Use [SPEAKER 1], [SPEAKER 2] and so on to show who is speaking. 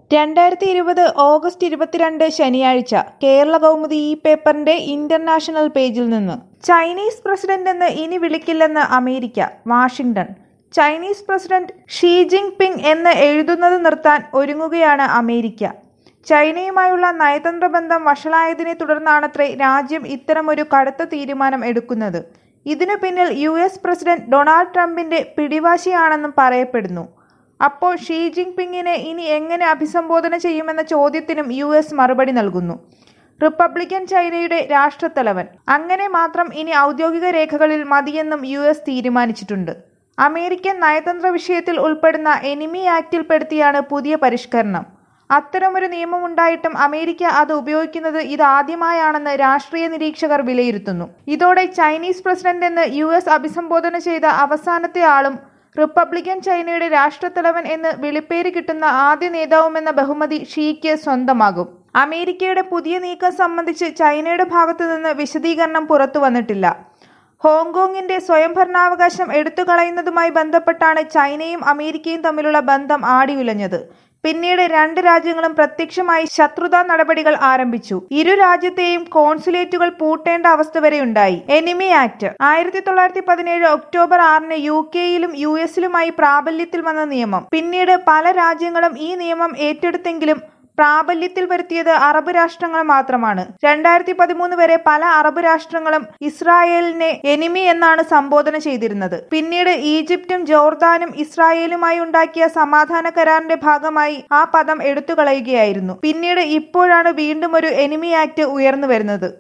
[SPEAKER 1] രണ്ടായിരത്തി ഇരുപത് ഓഗസ്റ്റ് ഇരുപത്തിരണ്ട് ശനിയാഴ്ച കേരള കൗമുദി ഈ പേപ്പറിന്റെ ഇന്റർനാഷണൽ പേജിൽ നിന്ന് ചൈനീസ് പ്രസിഡന്റ് എന്ന് ഇനി വിളിക്കില്ലെന്ന് America Washington Chinese president Xi Jinping എന്ന് എഴുതുന്നത് നിർത്താൻ ഒരുങ്ങുകയാണ് അമേരിക്ക ചൈനയുമായുള്ള നയതന്ത്ര ബന്ധം വഷളായതിനെ തുടർന്നാണത്രേ രാജ്യം ഇത്തരമൊരു കടുത്ത തീരുമാനം എടുക്കുന്നത് ഇതിനു പിന്നിൽ യു എസ് പ്രസിഡന്റ് ഡൊണാൾഡ് ട്രംപിന്റെ പിടിവാശിയാണെന്നും പറയപ്പെടുന്നു അപ്പോൾ ഷീ ജിങ് പിങ്ങിനെ ഇനി എങ്ങനെ അഭിസംബോധന ചെയ്യുമെന്ന ചോദ്യത്തിനും യു എസ് മറുപടി നൽകുന്നു റിപ്പബ്ലിക്കൻ ചൈനയുടെ രാഷ്ട്രത്തലവൻ അങ്ങനെ മാത്രം ഇനി ഔദ്യോഗിക രേഖകളിൽ മതിയെന്നും യു എസ് തീരുമാനിച്ചിട്ടുണ്ട് അമേരിക്കൻ നയതന്ത്ര വിഷയത്തിൽ ഉൾപ്പെടുന്ന എനിമി ആക്റ്റിൽ പെടുത്തിയാണ് പുതിയ പരിഷ്കരണം അത്തരമൊരു നിയമമുണ്ടായിട്ടും അമേരിക്ക അത് ഉപയോഗിക്കുന്നത് ഇതാദ്യമായാണെന്ന് രാഷ്ട്രീയ നിരീക്ഷകർ വിലയിരുത്തുന്നു ഇതോടെ ചൈനീസ് പ്രസിഡന്റ് എന്ന് യു എസ് അഭിസംബോധന ചെയ്ത അവസാനത്തെ ആളും റിപ്പബ്ലിക്കൻ ചൈനയുടെ രാഷ്ട്രത്തലവൻ എന്ന് വിളിപ്പേര് കിട്ടുന്ന ആദ്യ നേതാവുമെന്ന ബഹുമതി ഷീക്ക് സ്വന്തമാകും അമേരിക്കയുടെ പുതിയ നീക്കം സംബന്ധിച്ച് ചൈനയുടെ ഭാഗത്തു നിന്ന് വിശദീകരണം പുറത്തു വന്നിട്ടില്ല ഹോങ്കോങ്ങിന്റെ സ്വയംഭരണാവകാശം എടുത്തുകളയുന്നതുമായി ബന്ധപ്പെട്ടാണ് ചൈനയും അമേരിക്കയും തമ്മിലുള്ള ബന്ധം ആടിയുലഞ്ഞത് പിന്നീട് രണ്ട് രാജ്യങ്ങളും പ്രത്യക്ഷമായി ശത്രുതാ നടപടികൾ ആരംഭിച്ചു ഇരു രാജ്യത്തെയും കോൺസുലേറ്റുകൾ പൂട്ടേണ്ട അവസ്ഥ വരെ ഉണ്ടായി എനിമി ആക്ട് ആയിരത്തി തൊള്ളായിരത്തി പതിനേഴ് ഒക്ടോബർ ആറിന് യു കെയിലും യു എസിലുമായി പ്രാബല്യത്തിൽ വന്ന നിയമം പിന്നീട് പല രാജ്യങ്ങളും ഈ നിയമം ഏറ്റെടുത്തെങ്കിലും പ്രാബല്യത്തിൽ വരുത്തിയത് അറബ് രാഷ്ട്രങ്ങൾ മാത്രമാണ് രണ്ടായിരത്തി പതിമൂന്ന് വരെ പല അറബ് രാഷ്ട്രങ്ങളും ഇസ്രായേലിനെ എനിമി എന്നാണ് സംബോധന ചെയ്തിരുന്നത് പിന്നീട് ഈജിപ്തും ജോർദാനും ഇസ്രായേലുമായി ഉണ്ടാക്കിയ സമാധാന കരാറിന്റെ ഭാഗമായി ആ പദം എടുത്തുകളയുകയായിരുന്നു പിന്നീട് ഇപ്പോഴാണ് വീണ്ടും ഒരു എനിമി ആക്ട് ഉയർന്നു വരുന്നത്